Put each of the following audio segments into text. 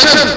Madam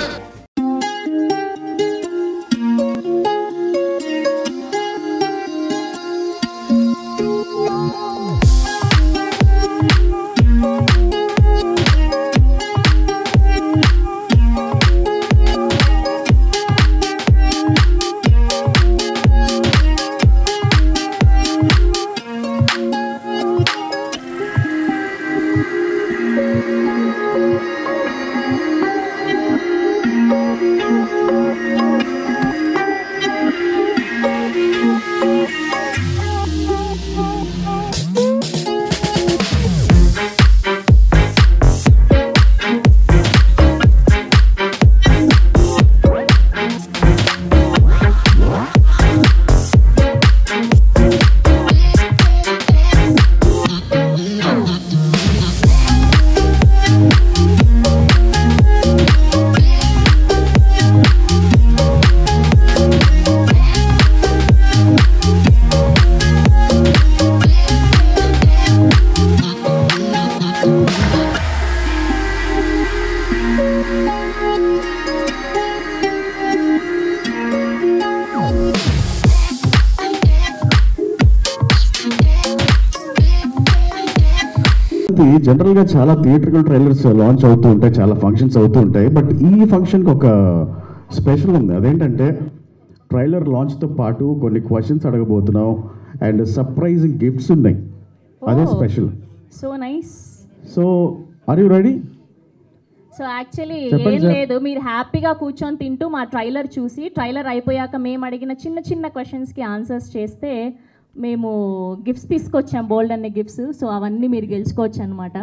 ఇది general గా చాలా థియేట్రికల్ ట్రైలర్స్ లాంచ్ అవుతూ ఉంటాయి చాలా ఫంక్షన్స్ అవుతూ ఉంటాయి బట్ ఈ ఫంక్షన్కి ఒక స్పెషల్ ఉంది అదేంటంటే ట్రైలర్ లాంచ్తో పాటు కొన్ని క్వశ్చన్స్ అడగబోతున్నాం అండ్ సర్ప్రైజింగ్ గిఫ్ట్స్ ఉన్నాయి అదే Oh. Special so nice so are you ready so actually చెప్పండి ఏం సార్. లేదు మీరు హ్యాపీగా కూర్చొని తింటూ మా ట్రైలర్ చూసి ట్రైలర్ అయిపోయాక మేము అడిగిన చిన్న చిన్న క్వశ్చన్స్కి ఆన్సర్స్ చేస్తే మేము గిఫ్ట్స్ తీసుకొచ్చాం బోల్డ్ అనే గిఫ్ట్స్ సో అవన్నీ మీరు గెలుచుకోవచ్చు అనమాట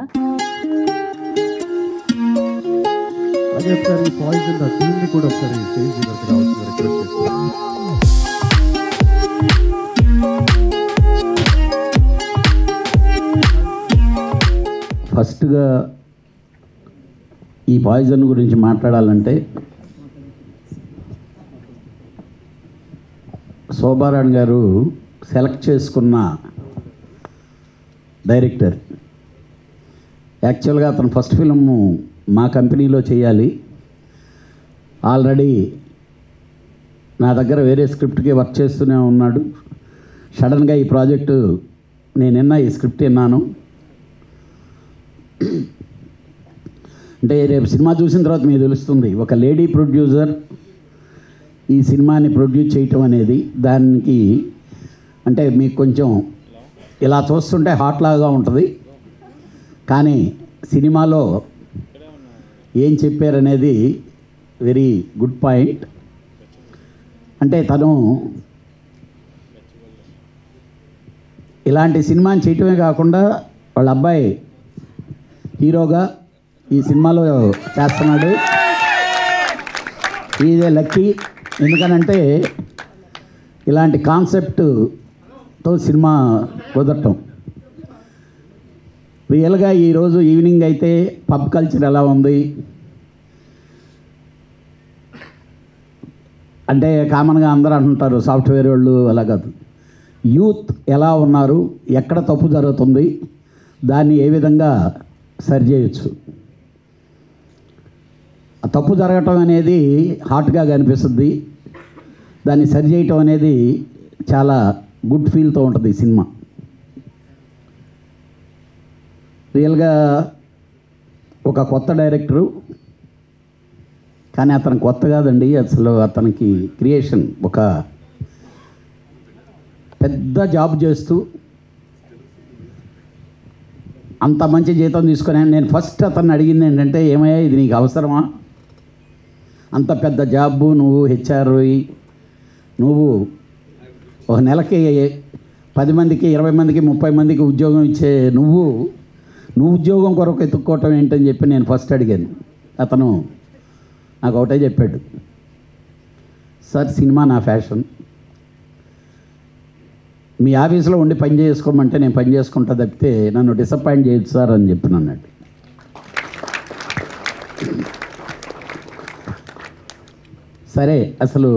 అదే ఒకసారి పాయిజన్ టీమ్ని కూడా ఒకసారి స్టేజ్ దగ్గరికి రావచ్చు రిక్వెస్ట్ చేస్తున్నాను ఫస్ట్గా ఈ పాయిజన్ గురించి మాట్లాడాలంటే శోభారాణ్ గారు సెలెక్ట్ చేసుకున్న డైరెక్టర్ యాక్చువల్గా అతను ఫస్ట్ ఫిల్మ్ మా కంపెనీలో చేయాలి ఆల్రెడీ నా దగ్గర వేరే స్క్రిప్ట్కి వర్క్ చేస్తూనే ఉన్నాడు సడన్గా ఈ ప్రాజెక్టు నేను విన్నా ఈ స్క్రిప్ట్ విన్నాను అంటే రేపు సినిమా చూసిన తర్వాత మీకు తెలుస్తుంది ఒక లేడీ ప్రొడ్యూసర్ ఈ సినిమాని ప్రొడ్యూస్ చేయటం అనేది దానికి అంటే మీకు కొంచెం ఇలా చూస్తుంటే హాట్ లాగా ఉంటుంది కానీ సినిమాలో ఏం చెప్పారనేది వెరీ గుడ్ పాయింట్ అంటే తను ఇలాంటి సినిమాని చేయటమే కాకుండా వాళ్ళ అబ్బాయి హీరోగా ఈ సినిమాలో చేస్తున్నాడు ఇదే లక్కీ ఎందుకనంటే ఇలాంటి కాన్సెప్ట్తో సినిమా కుదరటం రియల్గా ఈరోజు ఈవినింగ్ అయితే పబ్ కల్చర్ ఎలా ఉంది అంటే కామన్గా అందరూ అంటుంటారు సాఫ్ట్వేర్ వాళ్ళు అలా కాదు యూత్ ఎలా ఉన్నారు ఎక్కడ తప్పు జరుగుతుంది దాన్ని ఏ విధంగా సరి చేయొచ్చు ఆ తప్పు జరగటం అనేది హాట్గా కనిపిస్తుంది దాన్ని సరి చేయటం అనేది చాలా గుడ్ ఫీల్తో ఉంటుంది ఈ సినిమా రియల్గా ఒక కొత్త డైరెక్టరు కానీ అతను కొత్త కాదండి అసలు అతనికి క్రియేషన్ ఒక పెద్ద జాబ్ చేస్తూ అంత మంచి జీతం తీసుకొని నేను ఫస్ట్ అతన్ని అడిగింది ఏంటంటే ఏమయ్యా ఇది నీకు అవసరమా అంత పెద్ద జాబు నువ్వు హెచ్ఆర్ నువ్వు ఒక నెలకి పది మందికి ఇరవై మందికి ముప్పై మందికి ఉద్యోగం ఇచ్చే నువ్వు నువ్వు ఉద్యోగం కొరకు ఎత్తుక్కోవటం ఏంటని చెప్పి నేను ఫస్ట్ అడిగాను అతను నాకు ఒకటే చెప్పాడు సార్ సినిమా నా ఫ్యాషన్ మీ ఆఫీస్లో ఉండి పని చేసుకోమంటే నేను పని చేసుకుంటా తప్పితే నన్ను డిసప్పాయింట్ చేయొచ్చు సార్ అని చెప్పిన అన్నట్టు సరే అసలు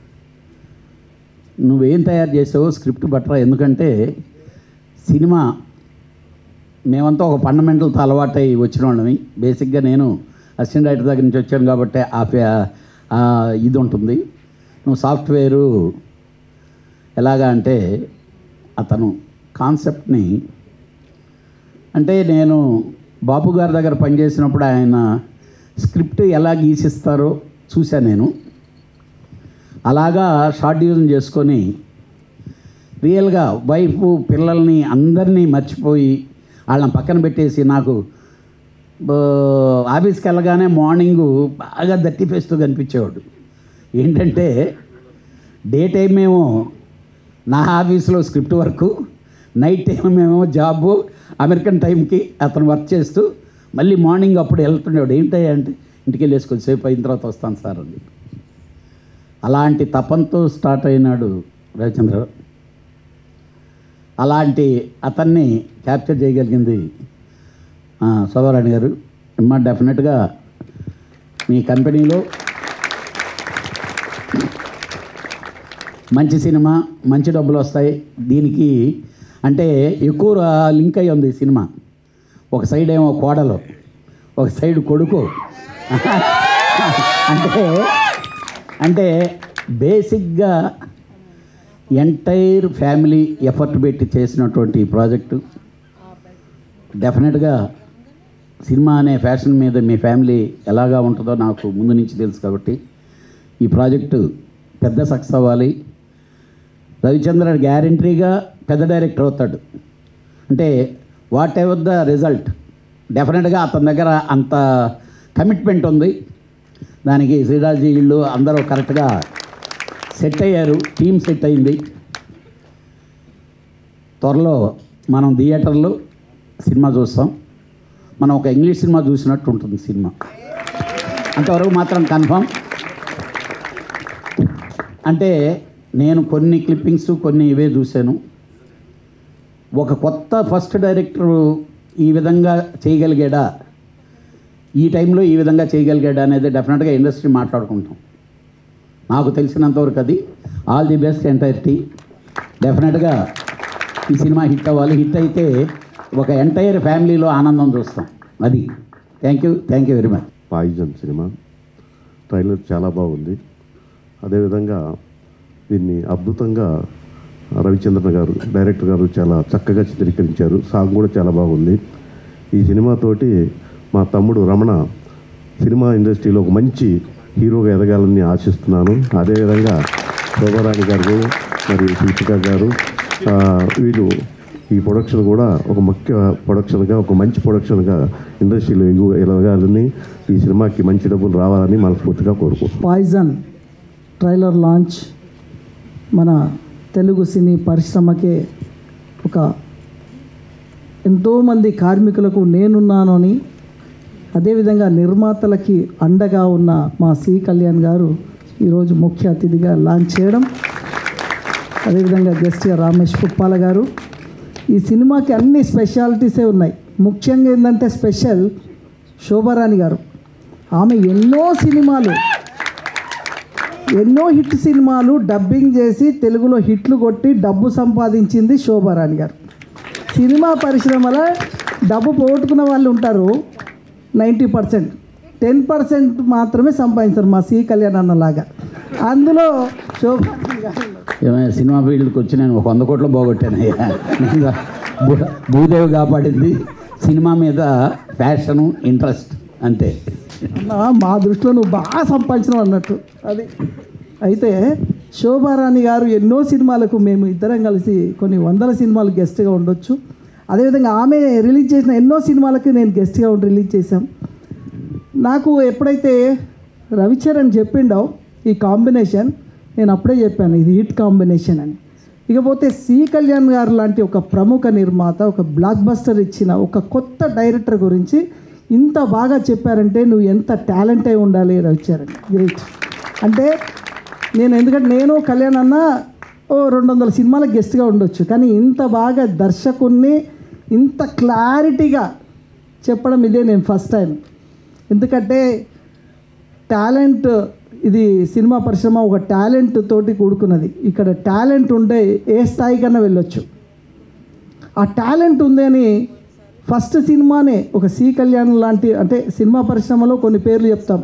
నువ్వేం తయారు చేసావో స్క్రిప్ట్ బట్టరా ఎందుకంటే సినిమా మేమంతా ఒక ఫండమెంటల్తో అలవాటై వచ్చిన వాళ్ళమి బేసిక్గా నేను అసిస్టెంట్ డైరెక్టర్ దగ్గర నుంచి వచ్చాను కాబట్టి ఆ ఫే- ఆ ఇది ఉంటుంది నువ్వు సాఫ్ట్వేరు ఎలాగా అంటే అతను కాన్సెప్ట్ని అంటే నేను బాపు గారి దగ్గర పనిచేసినప్పుడు ఆయన స్క్రిప్ట్ ఎలా గీసిస్తారో చూశాను నేను అలాగా షార్ట్ డివిజన్ చేసుకొని రియల్గా వైఫ్ పిల్లల్ని అందరినీ మర్చిపోయి వాళ్ళని పక్కన పెట్టేసి నాకు బ- ఆఫీస్కి వెళ్ళగానే మార్నింగ్ బాగా దట్టి ఫేస్తూ కనిపించేవాడు ఏంటంటే డే టైం మేము నా ఆఫీస్లో స్క్రిప్ట్ వర్క్ నైట్ టైం మేము జాబు అమెరికన్ టైంకి అతను వర్క్ చేస్తూ మళ్ళీ మార్నింగ్ అప్పుడు వెళ్తుండేవాడు ఏంటయ్యా అంటే ఇంటికి వెళ్ళేసి కొద్దిసేపు అయిన తర్వాత వస్తాను సార్ అని అలాంటి తపంతో స్టార్ట్ అయినాడు రవిచంద్ర అలాంటి అతన్ని క్యాప్చర్ చేయగలిగింది ఆ, శోభారాణి గారు అమ్మ డెఫినెట్గా మీ కంపెనీలో మంచి సినిమా మంచి డబ్బులు వస్తాయి దీనికి అంటే ఎక్కువ రా- లింక్ అయ్యి ఉంది ఈ సినిమా ఒక సైడ్ ఏమో కోడలు ఒక సైడ్ కొడుకు అంటే అంటే బేసిక్గా ఎంటైర్ ఫ్యామిలీ ఎఫర్ట్ పెట్టి చేసినటువంటి ఈ ప్రాజెక్టు డెఫినెట్గా సినిమా అనే ఫ్యాషన్ మీద మీ ఫ్యామిలీ ఎలాగా ఉంటుందో నాకు ముందు నుంచి తెలుసు కాబట్టి ఈ ప్రాజెక్టు పెద్ద సక్సెస్ అవ్వాలి రవిచంద్ర గ్యారంటీగా పెద్ద డైరెక్టర్ అవుతాడు అంటే వాట్ ఎవర్ ద రిజల్ట్ డెఫినెట్గా అతని దగ్గర అంత కమిట్మెంట్ ఉంది దానికి శ్రీరాజీ ఇళ్ళు అందరూ కరెక్ట్గా సెట్ అయ్యారు టీం సెట్ అయింది త్వరలో మనం థియేటర్లో సినిమా చూస్తాం మనం ఒక ఇంగ్లీష్ సినిమా చూసినట్టు ఉంటుంది సినిమా అంతవరకు మాత్రం కన్ఫర్మ్ అంటే నేను కొన్ని క్లిప్పింగ్స్ కొన్ని ఇవే చూశాను ఒక కొత్త ఫస్ట్ డైరెక్టర్ ఈ విధంగా చేయగలిగాడా ఈ టైంలో ఈ విధంగా చేయగలిగాడా అనేది డెఫినెట్గా ఇండస్ట్రీ మాట్లాడుకుంటాం నాకు తెలిసినంతవరకు అది all the best entire team డెఫినెట్గా ఈ సినిమా హిట్ అవ్వాలి హిట్ అయితే ఒక ఎంటైర్ ఫ్యామిలీలో ఆనందం చూస్తాం అది thank you thank you very much Poison cinema trailer చాలా బాగుంది అదేవిధంగా దీన్ని అద్భుతంగా రవిచంద్రన్ గారు డైరెక్టర్ గారు చాలా చక్కగా చిత్రీకరించారు సాంగ్ కూడా చాలా బాగుంది ఈ సినిమాతోటి మా తమ్ముడు రమణ సినిమా ఇండస్ట్రీలో ఒక మంచి హీరోగా ఎదగాలని ఆశిస్తున్నాను అదేవిధంగా శోభారాణి గారు మరియు శిల్పిక గారు ఆ, వీళ్ళు ఈ ప్రొడక్షన్ కూడా ఒక ముఖ్య ప్రొడక్షన్గా ఒక మంచి ప్రొడక్షన్గా ఇండస్ట్రీలో ఎగు ఎదగాలని ఈ సినిమాకి మంచి డబ్బులు రావాలని మనస్ఫూర్తిగా కోరుకుంటున్నాను పాయిజన్ ట్రైలర్ లాంచ్ మన తెలుగు సినీ పరిశ్రమకే ఒక ఎంతోమంది కార్మికులకు నేనున్నాను అని అదేవిధంగా నిర్మాతలకి అండగా ఉన్న మా సి కళ్యాణ్ గారు ఈరోజు ముఖ్య అతిథిగా లాంచ్ చేయడం అదేవిధంగా గెస్ట్గా రమేష్ పుప్పాల గారు ఈ సినిమాకి అన్ని స్పెషాలిటీసే ఉన్నాయి ముఖ్యంగా ఏంటంటే స్పెషల్ శోభారాణి గారు ఆమె ఎన్నో సినిమాలు ఎన్నో హిట్ సినిమాలు డబ్బింగ్ చేసి తెలుగులో హిట్లు కొట్టి డబ్బు సంపాదించింది శోభారాణి గారు సినిమా పరిశ్రమలో డబ్బు పోగొట్టుకున్న వాళ్ళు ఉంటారు నైంటీ పర్సెంట్ టెన్ పర్సెంట్ మాత్రమే సంపాదించారు మా సి కళ్యాణ్ అన్నలాగా అందులో శోభారాణి గారు ఏమైనా సినిమా ఫీల్డ్కి వచ్చి నేను ఒక వంద కోట్లు పోగొట్టాను అయ్యా నేను భూ- భూదేవి కాపాడింది సినిమా మీద ప్యాషను ఇంట్రెస్ట్ అంతే అన్నా, మా దృష్టిలో నువ్వు బాగా సంపాదించినావు అన్నట్టు అది అయితే శోభారాణి గారు ఎన్నో సినిమాలకు మేము ఇద్దరం కలిసి కొన్ని వందల సినిమాలు గెస్ట్గా ఉండొచ్చు అదేవిధంగా ఆమె రిలీజ్ చేసిన ఎన్నో సినిమాలకి నేను గెస్ట్గా ఉండి రిలీజ్ చేశాం నాకు ఎప్పుడైతే రవిచరణ్ చెప్పిండో ఈ కాంబినేషన్ నేను అప్పుడే చెప్పాను ఇది హిట్ కాంబినేషన్ అని ఇకపోతే సి కళ్యాణ్ గారు లాంటి ఒక ప్రముఖ నిర్మాత ఒక బ్లాక్ బస్టర్ ఇచ్చిన ఒక కొత్త డైరెక్టర్ గురించి ఇంత బాగా చెప్పారంటే నువ్వు ఎంత టాలెంట్ అయి ఉండాలి రవిచరణ్ గ్రేట్ అంటే నేను ఎందుకంటే నేను కళ్యాణ్ అన్న ఓ రెండు వందల సినిమాలకు గెస్ట్గా ఉండొచ్చు కానీ ఇంత బాగా దర్శకుణ్ణి ఇంత క్లారిటీగా చెప్పడం ఇదే నేను ఫస్ట్ టైం ఎందుకంటే టాలెంట్ ఇది సినిమా పరిశ్రమ ఒక టాలెంట్ తోటి కూడుకున్నది ఇక్కడ టాలెంట్ ఉంటే ఏ స్థాయికన్నా వెళ్ళొచ్చు ఆ టాలెంట్ ఉంది అని ఫస్ట్ సినిమానే ఒక సి కళ్యాణ్ లాంటి అంటే సినిమా పరిశ్రమలో కొన్ని పేర్లు చెప్తాం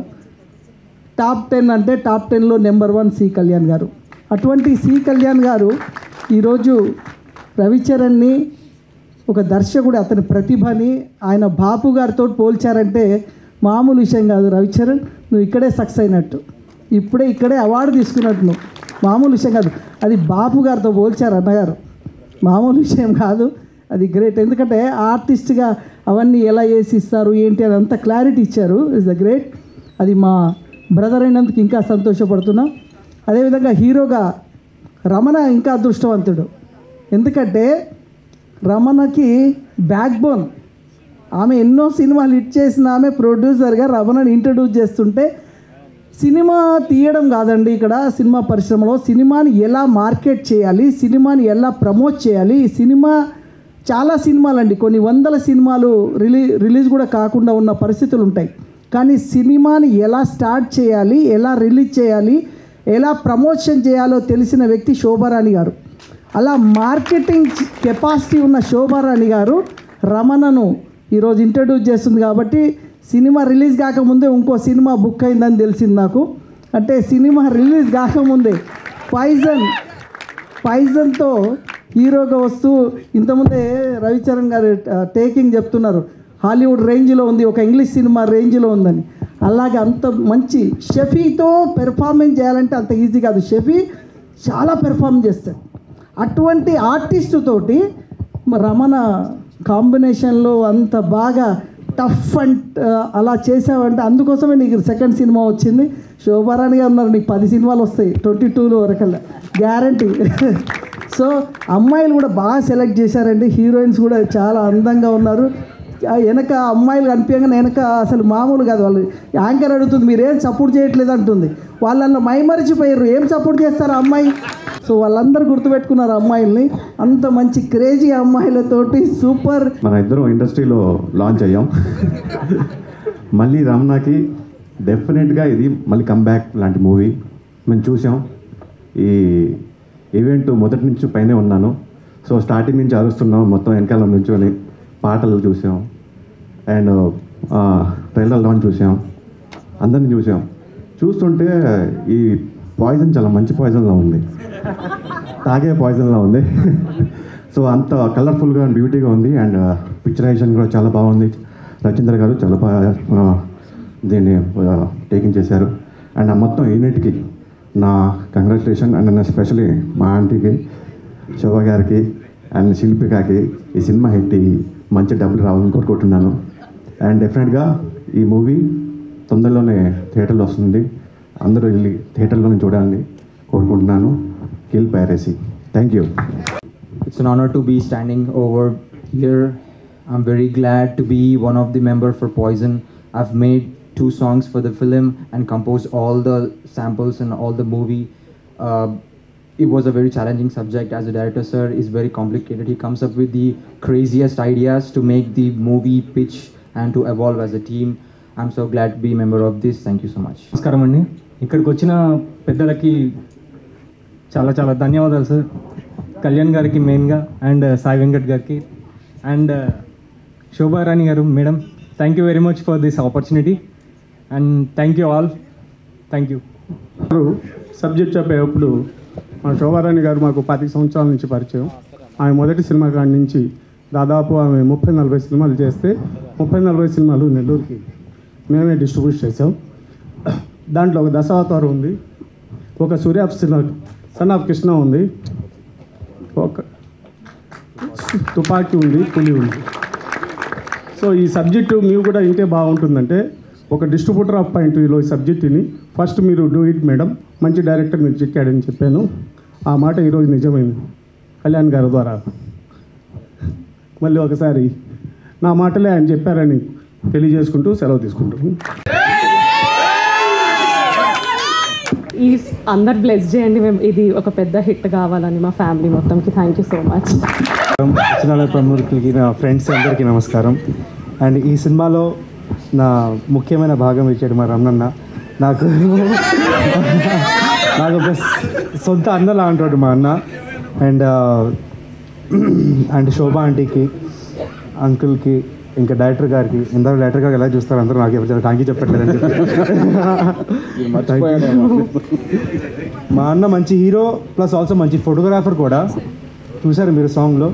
టాప్ టెన్ అంటే టాప్ టెన్లో number one C Kalyan garu అటువంటి సి కళ్యాణ్ గారు ఈరోజు రవిచరణ్ని ఒక దర్శకుడు అతని ప్రతిభని ఆయన బాపు గారితో పోల్చారంటే మామూలు విషయం కాదు రవిచరణ్ నువ్వు ఇక్కడే సక్సెస్ అయినట్టు ఇప్పుడే ఇక్కడే అవార్డు తీసుకున్నట్టు నువ్వు మామూలు విషయం కాదు అది బాపు గారితో పోల్చారు అన్నగారు మామూలు విషయం కాదు అది గ్రేట్ ఎందుకంటే ఆర్టిస్ట్గా అవన్నీ ఎలా వేసి ఇస్తారు ఏంటి అని అంత క్లారిటీ ఇచ్చారు ఇస్ ద గ్రేట్ అది మా బ్రదర్ అయినందుకు ఇంకా సంతోషపడుతున్నాం అదేవిధంగా హీరోగా రమణ ఇంకా అదృష్టవంతుడు ఎందుకంటే రమణకి బ్యాక్ బోన్ ఆమె ఎన్నో సినిమాలు హిట్ చేసిన ఆమె ప్రొడ్యూసర్గా రమణని ఇంట్రడ్యూస్ చేస్తుంటే సినిమా తీయడం కాదండి ఇక్కడ సినిమా పరిశ్రమలో సినిమాని ఎలా మార్కెట్ చేయాలి సినిమాని ఎలా ప్రమోట్ చేయాలి ఈ సినిమా చాలా సినిమాలండి కొన్ని వందల సినిమాలు రిలీ రిలీజ్ కూడా కాకుండా ఉన్న పరిస్థితులు ఉంటాయి కానీ సినిమాని ఎలా స్టార్ట్ చేయాలి ఎలా రిలీజ్ చేయాలి ఎలా ప్రమోషన్ చేయాలో తెలిసిన వ్యక్తి శోభారాణి గారు అలా మార్కెటింగ్ కెపాసిటీ ఉన్న శోభారాణి గారు రమణను ఈరోజు ఇంట్రడ్యూస్ చేస్తుంది కాబట్టి సినిమా రిలీజ్ కాకముందే ఇంకో సినిమా బుక్ అయిందని తెలిసింది నాకు అంటే సినిమా రిలీజ్ కాకముందే పాయిజన్ పాయిజన్తో హీరోగా వస్తూ ఇంతకుముందే రవిచరణ్ గారు ఆ, టేకింగ్ చెప్తున్నారు హాలీవుడ్ రేంజ్లో ఉంది ఒక ఇంగ్లీష్ సినిమా రేంజ్లో ఉందని అలాగే అంత మంచి షఫీతో పెర్ఫార్మెన్స్ చేయాలంటే అంత ఈజీ కాదు షఫీ చాలా పెర్ఫార్మ్ చేస్తాడు అటువంటి ఆర్టిస్టు తోటి మ- రమణ కాంబినేషన్లో అంత బాగా టఫ్ అండ్ అలా చేసావంటే అందుకోసమే నీకు సెకండ్ సినిమా వచ్చింది శోభారాణి గారు ఉన్నారు నీకు పది సినిమాలు వస్తాయి ట్వంటీ టూలో వరకల్లా గ్యారంటీ సో అమ్మాయిలు కూడా బాగా సెలెక్ట్ చేశారండి హీరోయిన్స్ కూడా చాలా అందంగా ఉన్నారు ఆ వెనక అమ్మాయిలు కనిపించగానే వెనక అసలు మామూలు కాదు వాళ్ళు యాంకర్ అడుగుతుంది మీరేం సపోర్ట్ చేయట్లేదు అంటుంది వాళ్ళల్లో మైమరిచిపోయారు ఏం సపోర్ట్ చేస్తారు ఆ అమ్మాయి సో వాళ్ళందరూ గుర్తుపెట్టుకున్నారు అమ్మాయిల్ని అంత మంచి క్రేజీ అమ్మాయిలతోటి సూపర్ మన ఇద్దరం ఇండస్ట్రీలో లాంచ్ అయ్యాం మళ్ళీ రమణకి డెఫినెట్గా ఇది మళ్ళీ కంబ్యాక్ లాంటి మూవీ మేము చూసాం ఈ ఈవెంట్ మొదటి నుంచి పైనే ఉన్నాను సో స్టార్టింగ్ నుంచి అరుస్తున్నాం మొత్తం వెనకాల నుంచొని పాటలు చూసాం అండ్ ట్రైలర్ లాంచ్ చూసాం అందరిని చూసాం చూస్తుంటే ఈ పాయిజన్ చాలా మంచి పాయిజన్లా ఉంది తాగే పాయిజన్లా ఉంది సో అంత కలర్ఫుల్గా అండ్ బ్యూటీగా ఉంది అండ్ పిక్చరైజేషన్ కూడా చాలా బాగుంది రచంద్ర గారు చాలా బాగా ఆ, దీన్ని టేకింగ్ చేశారు అండ్ ఆ మొత్తం యూనిట్కి నా కంగ్రాచులేషన్ అండ్ ఎస్పెషలీ మా ఆంటీకి శోభ గారికి అండ్ శిల్పికాకి ఈ సినిమా హిట్ ఈ మంచి డబ్బులు రావాలని కోరుకుంటున్నాను అండ్ డెఫినెట్గా ఈ మూవీ తొందరలోనే థియేటర్లో వస్తుంది అందరూ వెళ్ళి థియేటర్లోనే చూడాలని కోరుకుంటున్నాను kill piracy thank you It's an honor to be standing over here. I'm very glad to be one of the member for Poison. I've made two songs for the film and composed all the samples and all the movie. Uh, it was a very challenging subject as a director, sir. is very complicated. He comes up with the craziest ideas to make the movie pitch and to evolve as a team. I'm so glad to be a member of this. Thank you so much. నమస్కారం అండి ఇక్కడికి వచ్చిన పెద్దలకి చాలా చాలా ధన్యవాదాలు sir Kalyan గారికి మెయిన్గా అండ్ సాయి వెంకట్ గారికి and Shobharani garu madam thank you very much for this opportunity and thank you all thank you garu subject చెప్పేటప్పుడు మా శోభారాణి గారు మాకు పది సంవత్సరాల నుంచి పరిచయం ఆమె మొదటి సినిమా కాడి నుంచి దాదాపు ఆమె ముప్పై నలభై సినిమాలు చేస్తే ముప్పై నలభై సినిమాలు నెల్లూరుకి మేమే డిస్ట్రిబ్యూట్ చేసాం దాంట్లో ఒక దశావతారం ఉంది ఒక సూర్య సన్ ఆఫ్ కృష్ణ ఉంది ఒక తుపాకీ ఉంది పులి ఉంది సో ఈ సబ్జెక్టు మీరు కూడా వింటే బాగుంటుందంటే ఒక డిస్ట్రిబ్యూటర్ ఆఫ్ పాయింట్ వ్యూలో ఈ సబ్జెక్టుని ఫస్ట్ మీరు డూ ఇట్ మేడం మంచి డైరెక్టర్ మీరు చిక్కాడని చెప్పాను ఆ మాట ఈరోజు నిజమైంది కళ్యాణ్ గారి ద్వారా మళ్ళీ ఒకసారి నా మాటలే ఆయన చెప్పారని తెలియజేసుకుంటూ సెలవు తీసుకుంటాను ఈ అందరు బ్లెస్ చేయండి మేము ఇది ఒక పెద్ద హిట్ కావాలని మా ఫ్యామిలీ మొత్తంకి థ్యాంక్ యూ సో మచ్ వచ్చిన ప్రముఖులకి నా ఫ్రెండ్స్ అందరికీ నమస్కారం అండ్ ఈ సినిమాలో నా ముఖ్యమైన భాగం ఇచ్చాడు మా రమణన్న నాకు నాకు ఒక సొంత అన్నలా అంటాడు మా అన్న అండ్ అండ్ శోభా ఆంటీకి అంకుల్కి ఇంకా డైరెక్టర్ గారికి ఇందాక డైరెక్టర్ గారు ఎలా చూస్తారు అందరూ నాకు ఎవరు థ్యాంక్ యూ చెప్పట్లేదని చెప్పి మా అన్న మంచి హీరో ప్లస్ ఆల్సో మంచి ఫోటోగ్రాఫర్ కూడా చూసారు మీరు సాంగ్లో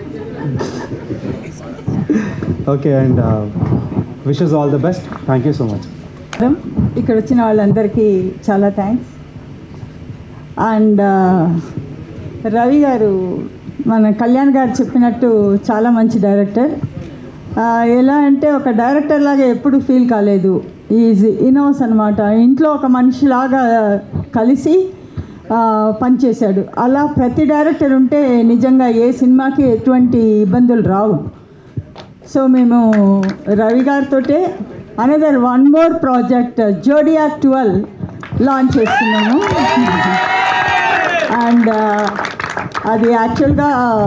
okay and wishes all the best thank you so much madam ఇక్కడ వచ్చిన వాళ్ళందరికీ చాలా థ్యాంక్స్ అండ్ రవి గారు మన కళ్యాణ్ గారు చెప్పినట్టు చాలా మంచి డైరెక్టర్ ఆ, ఎలా అంటే ఒక డైరెక్టర్ లాగా ఎప్పుడు ఫీల్ కాలేదు ఈజ్ ఇనోస్ అనమాట ఇంట్లో ఒక మనిషిలాగా కలిసి ఆ, పనిచేశాడు అలా ప్రతి డైరెక్టర్ ఉంటే నిజంగా ఏ సినిమాకి ఎటువంటి ఇబ్బందులు రావు సో మేము రవి గారితో అనదర్ వన్ మోర్ ప్రాజెక్ట్ జోడియా ట్వెల్వ్ లాంచ్ చేస్తున్నాము అండ్ అది యాక్చువల్గా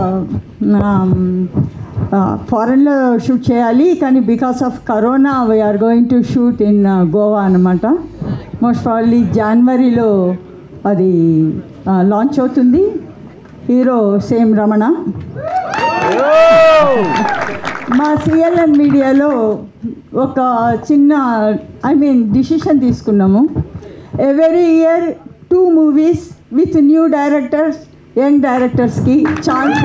ఫారెన్లో షూట్ చేయాలి కానీ because of corona we're going to shoot in Goa అనమాట మోస్ట్ ప్రాబ్లీ జనవరిలో అది లాంచ్ అవుతుంది హీరో సేమ్ రమణ మా సిఎల్ఎన్ మీడియాలో ఒక చిన్న ఐ మీన్ డిసిషన్ తీసుకున్నాము every year two movies with new directors young డైరెక్టర్స్కి ఛాన్స్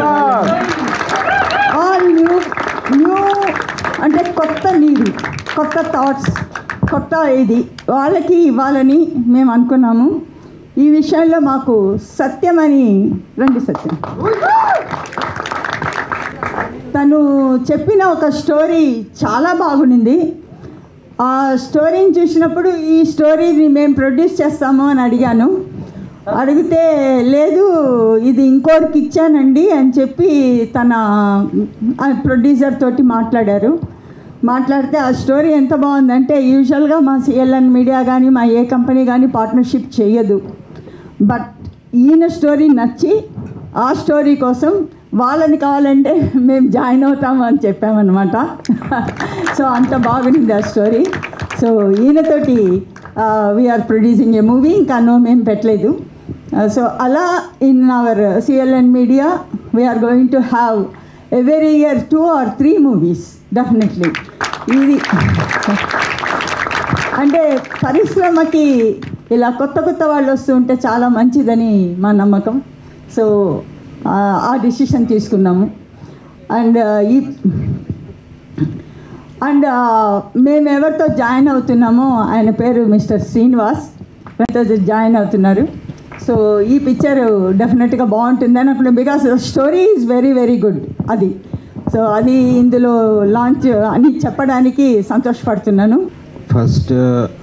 ఆల్ న్యూ న్యూ అంటే కొత్త నీరు కొత్త థాట్స్ కొత్త ఇది వాళ్ళకి ఇవ్వాలని మేము అనుకున్నాము ఈ విషయంలో మాకు సత్యమని రండి సత్యం తను చెప్పిన ఒక స్టోరీ చాలా బాగుండింది ఆ స్టోరీని చూసినప్పుడు ఈ స్టోరీని మేము ప్రొడ్యూస్ చేస్తాము అని అడిగాను అడిగితే లేదు ఇది ఇంకోరికి ఇచ్చానండి అని చెప్పి తన ప్రొడ్యూసర్ తోటి మాట్లాడారు మాట్లాడితే ఆ స్టోరీ ఎంత బాగుందంటే యూజువల్గా మా సిఎల్ఎన్ మీడియా కానీ మా ఏ కంపెనీ కానీ పార్ట్నర్షిప్ చేయదు బట్ ఈయన స్టోరీ నచ్చి ఆ స్టోరీ కోసం వాళ్ళని కావాలంటే మేము జాయిన్ అవుతాము అని చెప్పామన్నమాట సో అంత బాగుంది ఆ స్టోరీ సో ఈయనతోటి వీఆర్ ప్రొడ్యూసింగ్ ఏ మూవీ ఇంకా నో మేము పెట్టలేదు సో అలా in our CLN media we're going to have every year two or three movies definitely ఇది అంటే పరిశ్రమకి ఇలా కొత్త కొత్త వాళ్ళు వస్తూ ఉంటే చాలా మంచిదని మా నమ్మకం సో ఆ డిసిషన్ తీసుకున్నాము అండ్ ఈ అండ్ మేము ఎవరితో జాయిన్ అవుతున్నామో ఆయన పేరు మిస్టర్ శ్రీనివాస్ ఆయనతో జాయిన్ అవుతున్నారు సో ఈ పిక్చర్ డెఫినెట్గా బాగుంటుందని అనుకున్నాం because story is very very good అది సో అది ఇందులో లాంచ్ అని చెప్పడానికి సంతోషపడుతున్నాను ఫస్ట్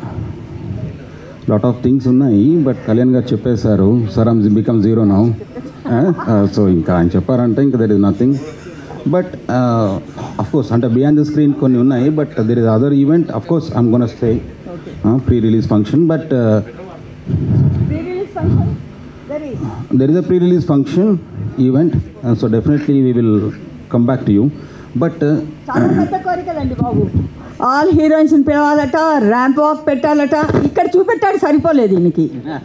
లాట్ ఆఫ్ థింగ్స్ ఉన్నాయి బట్ కళ్యాణ్ గారు చెప్పేశారు sir I'm become zero now so ఇంకా ఆయన చెప్పారంటే ఇంకా there is nothing but of course అంటే బియాండ్ ద స్క్రీన్ కొన్ని ఉన్నాయి but there is other event of course I'm gonna stay pre release function but there is a pre release function event so definitely we will come back to you but చాలా పెద్ద కోరికలండి బాబు all హీరోయిన్స్ని పిలవాలట ramp walk పెట్టాలట ఇక్కడ చూపెట్టాడు సరిపోలేదు దీనికి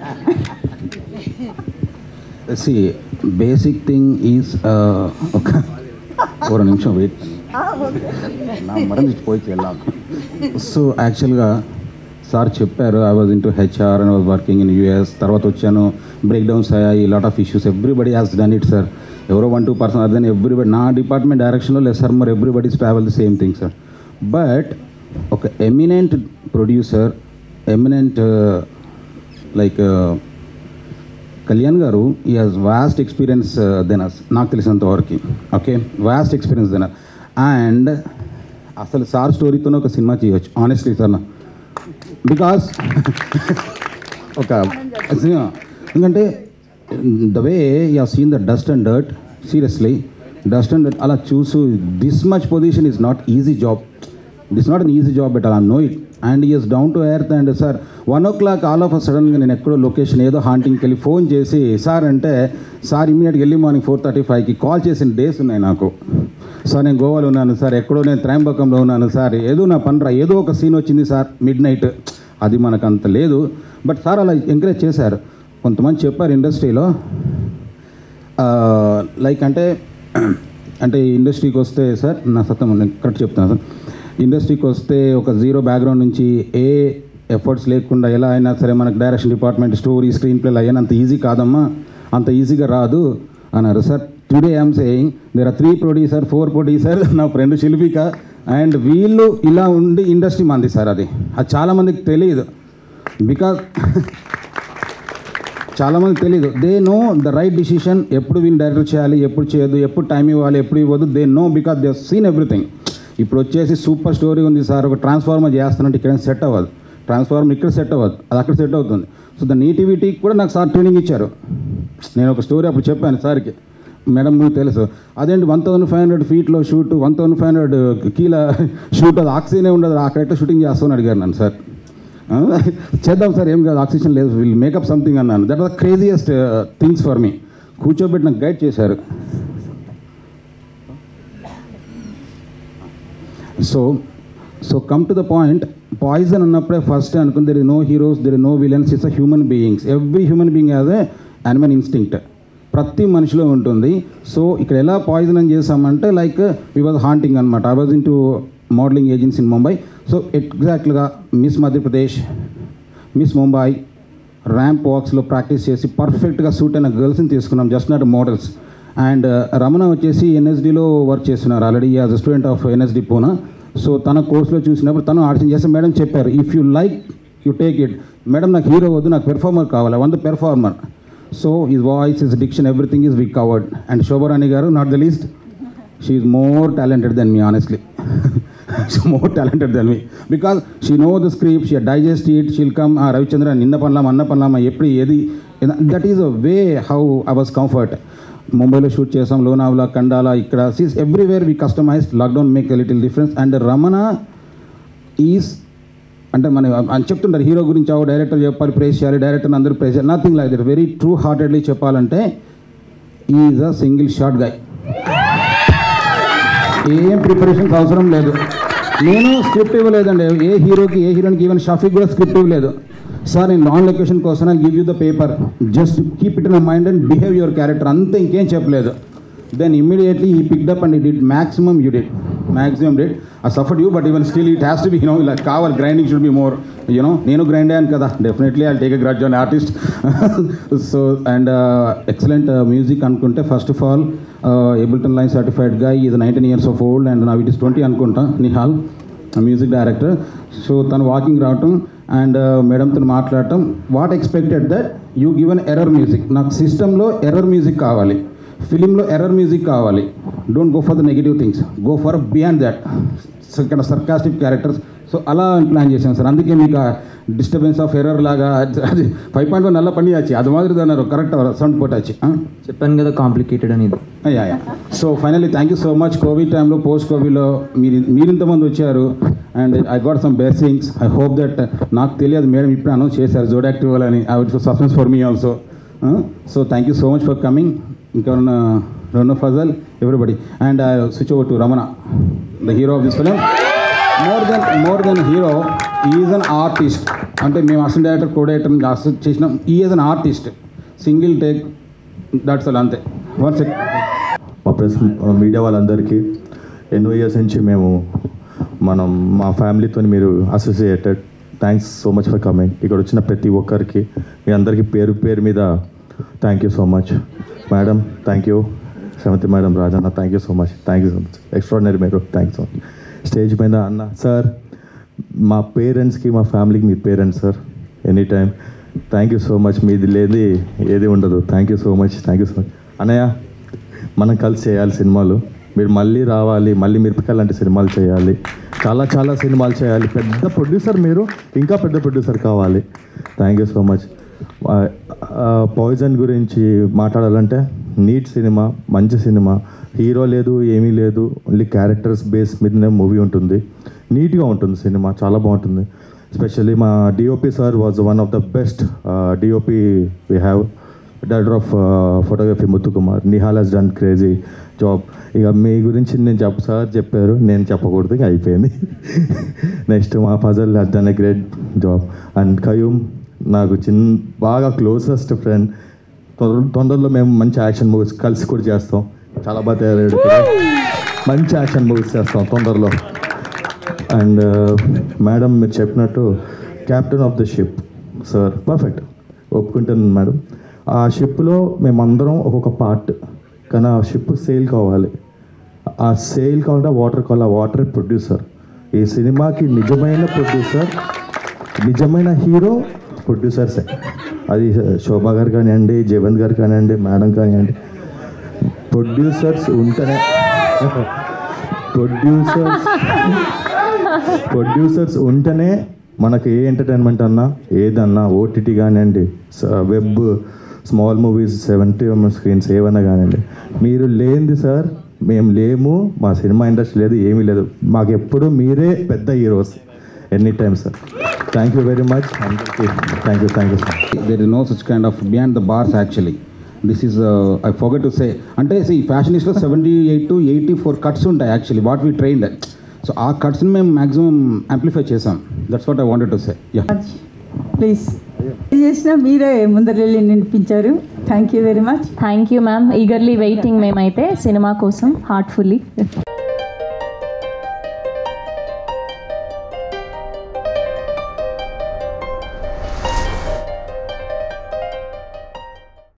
సి బేసిక్ థింగ్ ఈజ్ ఒక ఒక నిమిషం వెయిట్ నా మరణించిపోయి వెళ్ళాం సో యాక్చువల్గా సార్ చెప్పారు I was in to HR and was working in US తర్వాత వచ్చాను బ్రేక్ డౌన్స్ అయ్యాయి lot of issues everybody has done it sir ఎవరో వన్ టూ పర్సన్ అదే ఎవ్రీబడి నా డిపార్ట్మెంట్ డైరెక్షన్లో లేదు సార్ మరి everybody's travel the same thing sir but ఒక eminent producer eminent like Kalyan garu he has vast experience than us నాకు తెలిసినంత వరకు okay vast experience than and అసలు సార్ స్టోరీతోనే ఒక సినిమా చేయవచ్చు ఆనెస్ట్లీ సార్ బికాస్ ఒక సినిమా ఎందుకంటే the way you seen the dust and dirt seriously dust and dirt అలా చూసు this much position is not easy job this not an easy job but అలా no it and is down to earth and sir one o'clock all of a సడన్గా నేను ఎక్కడో location ఏదో హాంటింగ్కి వెళ్ళి phone చేసి sir అంటే sir ఇమీడియట్గా వెళ్ళి మార్నింగ్ ఫోర్ థర్టీ ఫైవ్కి కాల్ చేసిన డేస్ ఉన్నాయి నాకు సార్ నేను గోవాలో ఉన్నాను సార్ ఎక్కడో నేను త్రయంబకంలో ఉన్నాను సార్ ఏదో నా పనిరా ఏదో ఒక సీన్ వచ్చింది సార్ మిడ్ నైట్ అది మనకు అంత లేదు బట్ సార్ అలా ఎంకరేజ్ చేశారు కొంతమంది చెప్పారు ఇండస్ట్రీలో లైక్ అంటే అంటే ఇండస్ట్రీకి వస్తే సార్ నా సత్యం నేను కరెక్ట్ చెప్తాను సార్ ఇండస్ట్రీకి వస్తే ఒక జీరో బ్యాక్గ్రౌండ్ నుంచి ఏ ఎఫర్ట్స్ లేకుండా ఎలా అయినా సరే మనకు direction department story screenplay అయ్యాను అంత ఈజీ కాదమ్మా అంత ఈజీగా రాదు అన్నారు sir today I'm saying there are three producer four producer నా ఫ్రెండ్ శిల్పిక అండ్ వీళ్ళు ఇలా ఉండి ఇండస్ట్రీ మంది సార్ అది అది చాలామందికి తెలియదు బికాజ్ చాలామంది తెలియదు they know the right decision ఎప్పుడు వీళ్ళు డైరెక్ట్ చేయాలి ఎప్పుడు చేయొద్దు ఎప్పుడు టైం ఇవ్వాలి ఎప్పుడు ఇవ్వద్దు they know because they seen everything ఇప్పుడు వచ్చేసి సూపర్ స్టోరీ ఉంది సార్ ఒక ట్రాన్స్ఫార్మర్ చేస్తానంటే ఇక్కడ సెట్ అవ్వదు ట్రాన్స్ఫార్మర్ ఇక్కడ సెట్ అవ్వదు అది అక్కడ సెట్ అవుతుంది సో ద నేటివిటీకి కూడా నాకు సార్ ట్రైనింగ్ ఇచ్చారు నేను ఒక స్టోరీ అప్పుడు చెప్పాను సార్కి మేడం మీకు తెలుసు అదేంటి వన్ థౌసండ్ ఫైవ్ హండ్రెడ్ ఫీట్లో shoot one thousand five hundred కీల షూట్ అది ఆక్సిజనే ఉండదు అక్కడ షూటింగ్ చేస్తామని అడిగారు నన్ను సార్ ఆ, చేద్దాం సార్ ఏం కాదు ఆక్సిజన్ లేదు విల్ మేకప్ సంథింగ్ అన్నాను that was craziest things for me కూర్చోబెట్టి నాకు గైడ్ చేశారు so so come to the point Poison అన్నప్పుడే ఫస్ట్ అనుకుని there is no heroes there is no villains it's a human beings every human being as a animal instinct ప్రతి మనిషిలో ఉంటుంది so ఇక్కడ ఎలా పాయిజన్ అని చేసామంటే లైక్ వి వాజ్ హాంటింగ్ అనమాట I was in to modeling agency in Mumbai so ఎగ్జాక్ట్గా miss Madhya Pradesh miss Mumbai ramp వాక్స్లో ప్రాక్టీస్ చేసి పర్ఫెక్ట్గా సూట్ అయిన గర్ల్స్ని తీసుకున్నాం just not models and Ramana వచ్చేసి ఎన్ఎస్డిలో వర్క్ చేస్తున్నారు already as a student of NSD Poona so తన కోర్సులో చూసినప్పుడు తను ఆడిషన్ చేస్తే మేడం చెప్పారు if you like you take it madam నాకు హీరో వద్దు నాకు పెర్ఫార్మర్ కావాలి one the performer so his voice his diction everything is we covered and Shobharani garu not the least she is more talented than me honestly more talented than me because she know the script she digest it she'll come Ravichandra నిన్న పనులామా అన్న పనులామా ఎప్పుడు ఏది that is a way how I was comfort ముంబైలో shoot చేసాం లోనావ్లా కండాల ఇక్కడ sees everywhere we customize lockdown make a little difference and Ramana is అంటే మన అని చెప్తుంటారు హీరో గురించి అవు డైరెక్టర్ చెప్పాలి ప్రేస్ చేయాలి డైరెక్టర్ అందరూ ప్రేస్ చేయాలి nothing like that very true heartedly చెప్పాలంటే is a single short guy ఏం ప్రిపరేషన్స్ అవసరం లేదు నేను స్క్రిప్ట్ ఇవ్వలేదండి ఏ హీరోకి ఏ హీరోయిన్కి ఈవెన్ షఫీక్ కూడా స్క్రిప్ట్ ఇవ్వలేదు సార్ నేను లాంగ్ లొకేషన్ కోసం I give you the paper just keep it in mind and behave your character అంతే ఇంకేం చెప్పలేదు then immediately he picked up and did maximum you did maximum did a suffered you but even still it has to be you know ఇలా కావాలి grinding should be more you know నేను grind అయ్యాను కదా definitely I take a grudge on artist so and excellent music అనుకుంటే first of all ఎబుల్టన్ line certified గా ఇది nineteen years of old and నా ఇట్ ఇస్ ట్వంటీ అనుకుంటా నిహాల్ మ్యూజిక్ డైరెక్టర్ సో తను వాకింగ్ రావటం అండ్ మేడంతో మాట్లాడటం what expected that you given error music నాకు సిస్టంలో ఎర్రర్ మ్యూజిక్ కావాలి ఫిలింలో ఎర్రర్ మ్యూజిక్ కావాలి don't go for the negative things go for beyond that ఇక్కడ సర్కాస్టిక్ క్యారెక్టర్స్ సో అలా ప్లాన్ చేశాను సార్ అందుకే మీకు డిస్టర్బెన్స్ ఆఫ్ ఎర్రర్ లాగా అది ఫైవ్ పాయింట్ వన్ నల్ల పని వచ్చి అది మాదిరి అన్నారు కరెక్ట్ సౌండ్ పోటాచి చెప్పాను కదా కాంప్లికేటెడ్ అనేది yeah yeah so finally thank you so much Covid టైంలో పోస్ట్ కోవిడ్లో మీరు మీరు ఇంతమంది వచ్చారు అండ్ ఐ గాట్ సమ్ బెస్టింగ్స్ ఐ హోప్ దట్ నాకు తెలియదు మేడం ఇప్పుడు అనౌన్స్ చేశారు జోడాక్టివ్ అని I would suspense for me also so thank you so much for coming ఇంకెవరన్నా రెండు Fazal everybody and I switch over to Ramana the hero of this film more than more than hero is an artist అంటే మేము assistant director co director assist చేసినాం is an artist single take that's all అంతే one second మా press media వాళ్ళందరికీ ఎన్నో years నుంచి మేము మనం మా ఫ్యామిలీతో మీరు associated thanks so much for coming ఇక్కడ వచ్చిన ప్రతి ఒక్కరికి మీ అందరికీ పేరు పేరు మీద thank you so much madam thank you Sravanthi madam Rajanna thank you so much thank you so much extraordinary మీరు thank you so much stage మీద అన్న సార్ మా పేరెంట్స్కి మా ఫ్యామిలీకి మీ parents sir any time thank you so much మీది లేది ఏది ఉండదు thank you so much thank you so much అన్నయ్య మనం కలిసి చేయాలి సినిమాలు మీరు మళ్ళీ రావాలి మళ్ళీ మిరపకాయలు లాంటి సినిమాలు చేయాలి చాలా చాలా సినిమాలు చేయాలి పెద్ద ప్రొడ్యూసర్ మీరు ఇంకా పెద్ద ప్రొడ్యూసర్ కావాలి thank you so much poison గురించి మాట్లాడాలంటే నీట్ సినిమా మంచి సినిమా హీరో లేదు ఏమీ లేదు ఓన్లీ క్యారెక్టర్స్ బేస్ మీదనే మూవీ ఉంటుంది నీట్గా ఉంటుంది సినిమా చాలా బాగుంటుంది ఎస్పెషల్లీ మా DOP sir was one of the best DOP we have director of photography Muthukumar Nihal he's done crazy job ఇక మీ గురించి నేను చెప్ప సార్ చెప్పారు నేను చెప్పకూడదు ఇక అయిపోయింది నెక్స్ట్ మా Fazal he's done a great job and Qayyum నాకు చిన్న బాగా క్లోజెస్ట్ ఫ్రెండ్ తొందరలో మేము మంచి యాక్షన్ మూవీస్ కలిసి కూడా చేస్తాం చాలా బాగా తయారయ్యాడు కూడా. మంచి యాక్షన్ మూవీస్ చేస్తాం తొందరలో అండ్ మేడం మీరు చెప్పినట్టు captain of the ship sir perfect ఒప్పుకుంటాను మేడం ఆ షిప్లో మేమందరం ఒక్కొక్క పార్ట్ కానీ ఆ షిప్ సేల్ కావాలి ఆ సేల్ కావాలంటే వాటర్ కావాలి ఆ వాటర్ ప్రొడ్యూసర్ ఈ సినిమాకి నిజమైన ప్రొడ్యూసర్ నిజమైన హీరో ప్రొడ్యూసర్సే అది శోభా గారు కానివ్వండి జయవంత్ గారు కానివ్వండి మేడం కానివ్వండి ప్రొడ్యూసర్స్ ఉంటేనే ప్రొడ్యూసర్స్ ప్రొడ్యూసర్స్ ఉంటేనే మనకి ఏ ఎంటర్టైన్మెంట్ అన్నా ఏదన్నా ఓటీటీ కానివ్వండి web small movies seventy screens ఏవన్నా కానివ్వండి మీరు లేనిది సార్ మేము లేము మా సినిమా ఇండస్ట్రీ లేదు ఏమీ లేదు మాకు ఎప్పుడు మీరే పెద్ద heroes any time sir thank you very much అందరికీ thank you thank you sir there is no such kind of beyond the bars actually this is uh, i forgot to say అంటే see ఫ్యాషనిస్ట్లో seventy eight to eighty four cuts ఉంటాయి actually what we trained so ఆ కట్స్ని మేము maximum amplify చేసాం that's what I wanted to say yeah please చేసినా మీరే ముందరెళ్ళి నినిపించారు thank you very much thank you ma'am eagerly waiting మేమైతే సినిమా కోసం హార్ట్ఫుల్లీ